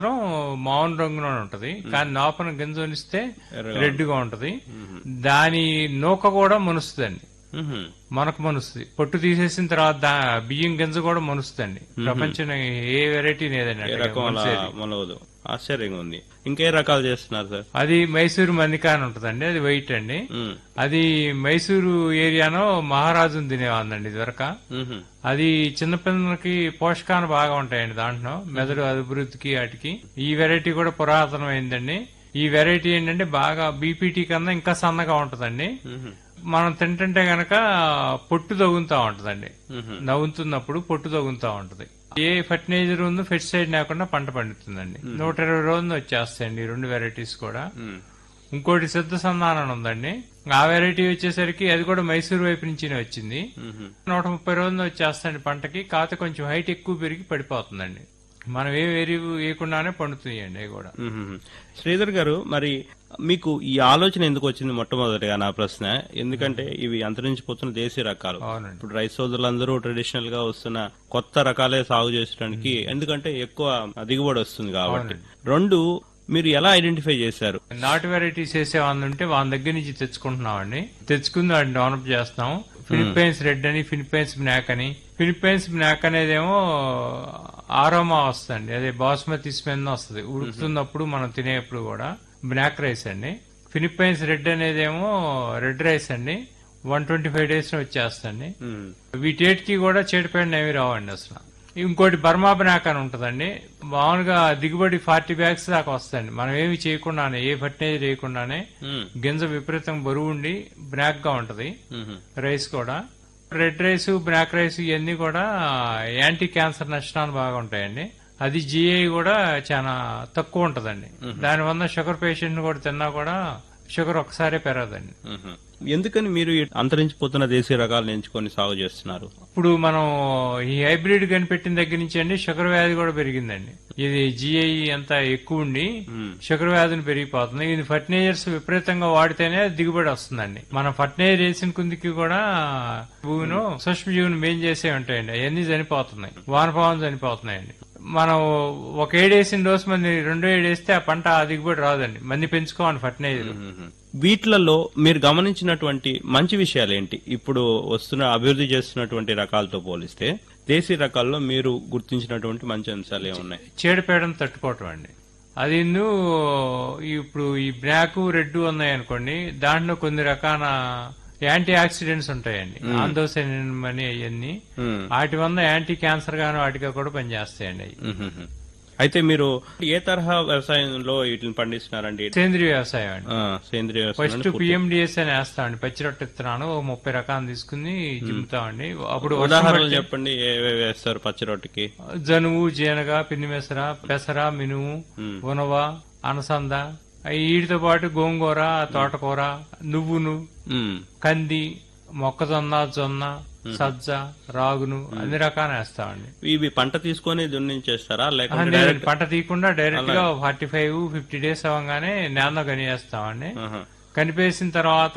మామూలు రంగులో ఉంటది కానీ లోపల గింజ ఉనిస్తే ఎర్రగా రెడ్ గా ఉంటది దాని నూక కూడా మనుస్తుందండి మ్హూ. మనకు మనుస్తుంది పొట్టు తీసేసిన తర్వాత దా- బియ్యం గింజ కూడా మనుస్తుందండి ప్రపంచం ఏ వెరైటీ లేదండి ఏ అంటే రకం అలా మనిషేది. మొలవదు ఆశ్చర్యంగా ఉంది ఇంకే రకాలు చేస్తున్నారు సార్ అది మైసూరు మన్నిక అని ఉంటదండి అది వైట్ అండి మ్. అది మైసూరు ఏరియాలో మహారాజుని తినేవాందండి ఇదివరక మ్హూ. అది చిన్నపిల్లలకి పోషకాలు బాగా ఉంటాయండి దాంట్లో మెదడు అభివృద్ధికి వాటికి ఈ వెరైటీ కూడా పురాతనమైందండి ఈ వెరైటీ ఏంటంటే బాగా బీపీటీ కన్నా ఇంకా సన్నగా ఉంటదండి మ్హూ. మనం తింటుంటే గనక పొట్టు తగులుతా ఉంటదండి మ్హూ. నవ్వుతున్నప్పుడు పొట్టు తగులుతా ఉంటది ఏ ఫర్టిలైజర్ ఉందో ఫెస్టిసైడ్ లేకుండా పంట పండుతుందండి నూట ఇరవై రోజులు వచ్చేస్తాయండి ఈ రెండు వెరైటీస్ కూడా మ్. ఇంకోటి సిద్ధ సంధానం ఉందండి ఆ వెరైటీ వచ్చేసరికి అది కూడా మైసూరు వైపు నుంచి వచ్చింది మ్హూ. నూట ముప్పై రోజులు వచ్చేస్తాయండి పంటకి కాకపోతే కొంచెం హైట్ ఎక్కువ పెరిగి పడిపోతుందండి మనం ఏ ఎరువు వేయకుండానే పండుతాయండి అవి కూడా మ్మ్. శ్రీధర్ గారు మరి మీకు ఈ ఆలోచన ఎందుకు వచ్చింది మొట్టమొదటిగా నా ప్రశ్న ఎందుకంటే ఇవి అంతరించిపోతున్న దేశీయ రకాలు అవునండి ఇప్పుడు రైతు సోదరులందరూ ట్రెడిషనల్ గా వస్తున్న కొత్త రకాలే సాగు చేసడానికి ఎందుకంటే ఎక్కువ దిగుబడి వస్తుంది కాబట్టి రెండు మీరు ఎలా ఐడెంటిఫై చేశారు నాటు వెరైటీస్ వేసే వాళ్ళు ఉంటే వాళ్ళ దగ్గర నుంచి తెచ్చుకుంటున్నామండి తెచ్చుకుని వాటిని డెవలప్ చేస్తాం ఫిలిప్పైన్స్ రెడ్ అని ఫిలిప్పైన్స్ బ్లాక్ అని ఫిలిప్పైన్స్ బ్లాక్ అనేదేమో ఆరోమా వస్తుంది అదే బాస్మతి స్మెల్ వస్తుంది ఉడుకుతున్నప్పుడు మనం తినేప్పుడు కూడా బ్లాక్ రైస్ అండి ఫిలిప్పైన్స్ రెడ్ అనేదేమో రెడ్ రైస్ అండి వన్ ట్వంటీ ఫైవ్ డేస్ వచ్చేస్తండి మ్మ్. వీటేటికి కూడా చెడిపోయిన ఏమి రావండి అసలు ఇంకోటి బర్మా బ్నాక్ అని ఉంటదండి మామూలుగా దిగుబడి ఫార్టీ బ్యాగ్స్ దాకా వస్తాయండి మనం ఏమి చేయకుండానే ఏ ఫర్టిలైజర్ వేయకుండానే మ్మ్. గింజ విపరీతం బరువు ఉండి బ్లాక్ గా ఉంటది మ్మ్. రైస్ కూడా రెడ్ రైస్ బ్లాక్ రైస్ ఇవన్నీ కూడా యాంటీ క్యాన్సర్ నష్టాలు బాగా ఉంటాయండి అది జిఐ కూడా చాలా తక్కువ ఉంటదండి దానివల్ల షుగర్ పేషెంట్ కూడా తిన్నా కూడా షుగర్ ఒకసారే పెరగదండి మ్మ్. ఎందుకని మీరు ఈ అంతరించిపోతున్న దేశీయ రకాలను ఎంచుకొని సాగు చేస్తున్నారు ఇప్పుడు మనం ఈ హైబ్రిడ్ కనిపెట్టిన దగ్గర నుంచి అండి షుగర్ వ్యాధి కూడా పెరిగిందండి ఇది జిఐ అంతా ఎక్కువ ఉండి మ్మ్. షుగర్ వ్యాధిని పెరిగిపోతుంది ఇది ఫర్టిలైజర్స్ విపరీతంగా వాడితేనే దిగుబడి వస్తుందండి మనం ఫర్టిలైజర్ వేసిన కుందికి కూడా భూమిను సూక్ష్మజీవుని మేం చేసే ఉంటాయండి అవన్నీ చనిపోతున్నాయి వానపావం చనిపోతున్నాయండి మనం ఒక ఏడేసిన డోస్ మంది రెండో ఏడేస్తే ఆ పంట ఆ దిగుబడి రాదండి మంది పెంచుకోవాలి ఫర్టిలైజర్ మ్మ్. వీటిలలో మీరు గమనించినటువంటి మంచి విషయాలు ఏంటి ఇప్పుడు వస్తున్న అభివృద్ధి చేస్తున్నటువంటి రకాలతో పోలిస్తే దేశీ రకాల్లో మీరు గుర్తించినటువంటి మంచి అంశాలు ఏమున్నాయి చీడపీడను తట్టుకోవటం అండి అది ఇన్ను ఇప్పుడు ఈ బ్లాక్ రెడ్ ఉన్నాయి అనుకోండి దాంట్లో కొన్ని రకాల యాంటీ ఆక్సిడెంట్స్ ఉంటాయండి ఆందోసైన్ అని అవన్నీ మ్మ్. వాటి వల్ల యాంటీ క్యాన్సర్ గాను వాటిగా కూడా పనిచేస్తాయండి అవి మ్మ్. అయితే మీరు ఏ తరహా వ్యవసాయంలో వీటిని పండిస్తున్నారండి సేంద్రీయ వ్యవసాయం అండి ఆ, సేంద్రియ ఫస్ట్ వ్యవసాయం పిఎండిఎస్ అని వేస్తామండి పచ్చి రొట్టె ఇత్తనాలు ఓ ముప్పై రకాలు తీసుకుని జిమ్ముతామండి అప్పుడు వర్షం ఉదాహరణలు పడితే చెప్పండి ఏవే వేస్తారు పచ్చి రొట్టెకి జనువు జీనగ పిన్నిమెసర పెసర మినుము మ్మ్. ఉనవ అనసంద అయి వీటితో పాటు గోంగూర తోటకూర నువ్వును మ్మ్. కంది మొక్కజొన్న జొన్న సజ్జ రాగును అన్ని రకాలు వేస్తామండి ఇవి పంట తీసుకొని దున్నించేస్తారా ఆ, లేకుంటే లేదు, డైరెక్ట్ పంట తీయకుండా డైరెక్ట్ గా ఫార్టీ ఫైవ్ ఫిఫ్టీ డేస్ అవ్వగానే నేల కనివేస్తామండి ఆహా. కనిపేసిన తర్వాత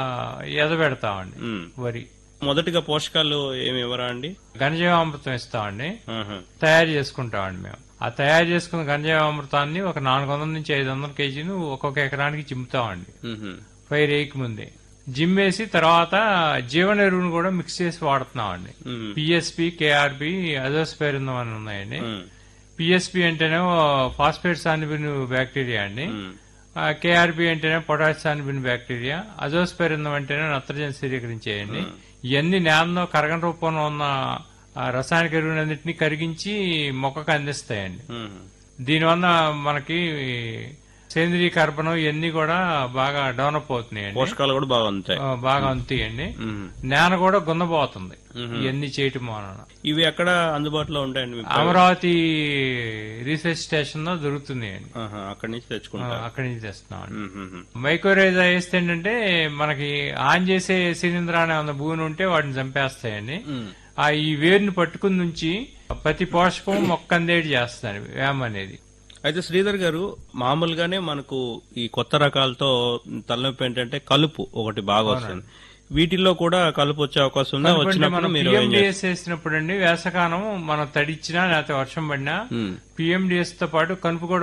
ఎదబెడతామండి మ్మ్. వరి మొదటిగా పోషకాలు ఏమి ఇవ్వరా అండి ఘనజీవామృతం ఇస్తామండి ఆహా. తయారు చేసుకుంటామండి మేము ఆ తయారు చేసుకున్న గంజామృతాన్ని ఒక నాలుగు వందల నుంచి ఐదు వందల కేజీలు ఒక్కొక్క ఎకరానికి చిమ్ముతామండి మ్మ్. పైరు వేయక ముందే జిమ్మేసి తర్వాత జీవన ఎరువును కూడా మిక్స్ చేసి వాడుతున్నామండి మ్మ్. పిఎస్పి కేఆర్బి అజోస్పైరిందం అని ఉన్నాయండి మ్మ్. పిఎస్పి అంటేనేమో ఫాస్ఫేట్ సానిబిన్ బ్యాక్టీరియా అండి మ్మ్. కేఆర్బి అంటేనే పొటాష్ సానిబిన్ బ్యాక్టీరియా అజోస్పైరిందం అంటేనే నత్రజని స్థిరీకరించేయండి ఇవన్నీ నేలలో కరగని రూపంలో ఉన్న ఆ రసాయనిక ఎరువులన్నింటినీ కరిగించి మొక్కకు అందిస్తాయండి మ్మ్. దీనివల్ల మనకి సేంద్రీయ కర్బనం ఇవన్నీ కూడా బాగా డెవలప్ అవుతున్నాయండి పోషకాలు కూడా బాగా ఉంటాయి ఆ, బాగా అందుతాయండి మ్మ్. నేల కూడా గున్నబోతుంది మ్మ్. ఇవన్నీ చేయటం వలన ఇవి ఎక్కడ అందుబాటులో ఉంటాయండి మీకు? అమరావతి రీసెర్చ్ స్టేషన్ లో దొరుకుతున్నాయండి ఆహా, అక్కడి నుంచి ఆ, తెచ్చుకుంటారు అక్కడి నుంచి తెస్తున్నాం మ్మ్. మ్మ్. మైక్రోరైజా వేస్తే ఏంటంటే మనకి ఆన్ చేసే సిలిండర్ అనే ఉన్న భూమి ఉంటే వాటిని చంపేస్తాయండి మ్మ్. ఆ ఈ వేరుని పట్టుకుని నుంచి ప్రతి పోషకం మొక్కందేటి చేస్తాను వేమ అనేది అయితే శ్రీధర్ గారు మామూలుగానే మనకు ఈ కొత్త రకాలతో తలనొప్పి ఏంటంటే కలుపు ఒకటి బాగా వస్తుంది వీటిల్లో కూడా కలుపు వచ్చే అవకాశం ఉందా కనుక వచ్చినప్పుడు మనం మీరు ఏం చేస్తారు? పిఎండిఎస్ వేసినప్పుడు అండి వేసకాలం మనం తడిచ్చినా లేకపోతే వర్షం పడినా ఉమ్. పిఎండిఎస్ తో పాటు కనుపు కూడా